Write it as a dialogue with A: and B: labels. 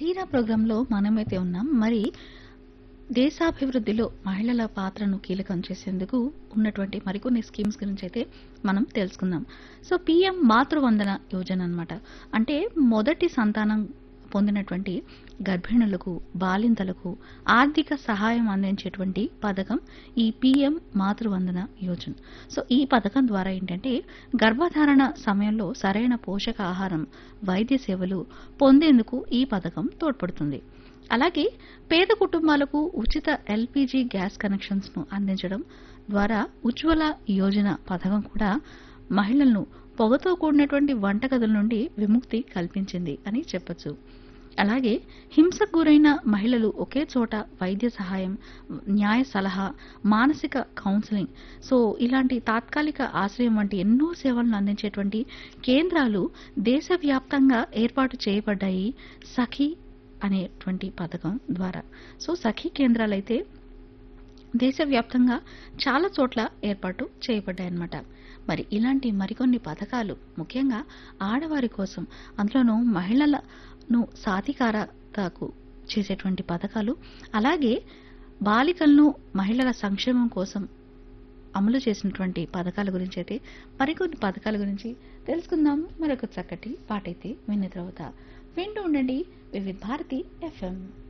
A: ధీరా ప్రోగ్రాంలో మనమైతే ఉన్నాం మరి దేశాభివృద్ధిలో మహిళల పాత్రను కీలకం చేసేందుకు ఉన్నటువంటి మరికొన్ని స్కీమ్స్ గురించి అయితే మనం తెలుసుకుందాం సో పిఎం మాతృవందన యోజన అన్నమాట అంటే మొదటి సంతానం పొందినటువంటి గర్భిణులకు బాలింతలకు ఆర్థిక సహాయం అందించేటువంటి పథకం ఈ పిఎం మాతృవందన యోజన సో ఈ పథకం ద్వారా ఏంటంటే గర్భధారణ సమయంలో సరైన పోషక ఆహారం వైద్య సేవలు పొందేందుకు ఈ పథకం తోడ్పడుతుంది అలాగే పేద కుటుంబాలకు ఉచిత ఎల్పిజి గ్యాస్ కనెక్షన్స్ ను అందించడం ద్వారా ఉజ్వల యోజన పథకం కూడా మహిళలను పొగతో కూడినటువంటి వంటగదుల నుండి విముక్తి కల్పించింది అని చెప్పొచ్చు అలాగే హింసకు గురైన మహిళలు ఒకే చోట వైద్య సహాయం న్యాయ సలహా మానసిక కౌన్సిలింగ్ సో ఇలాంటి తాత్కాలిక ఆశ్రయం వంటి ఎన్నో సేవలను అందించేటువంటి కేంద్రాలు దేశవ్యాప్తంగా ఏర్పాటు చేయబడ్డాయి సఖీ అనేటువంటి పథకం ద్వారా సో సఖీ కేంద్రాలైతే దేశవ్యాప్తంగా చాలా చోట్ల ఏర్పాటు చేయబడ్డాయన్నమాట మరి ఇలాంటి మరికొన్ని పథకాలు ముఖ్యంగా ఆడవారి కోసం అందులోనూ మహిళలను సాధికారతకు చేసేటువంటి పథకాలు అలాగే బాలికలను మహిళల సంక్షేమం కోసం అమలు చేసినటువంటి పథకాల గురించి అయితే మరికొన్ని పథకాల గురించి తెలుసుకుందాం మరొక చక్కటి పాటైతే విన్న తర్వాత వింటూ ఉండండి వివిధ భారతి ఎఫ్ఎం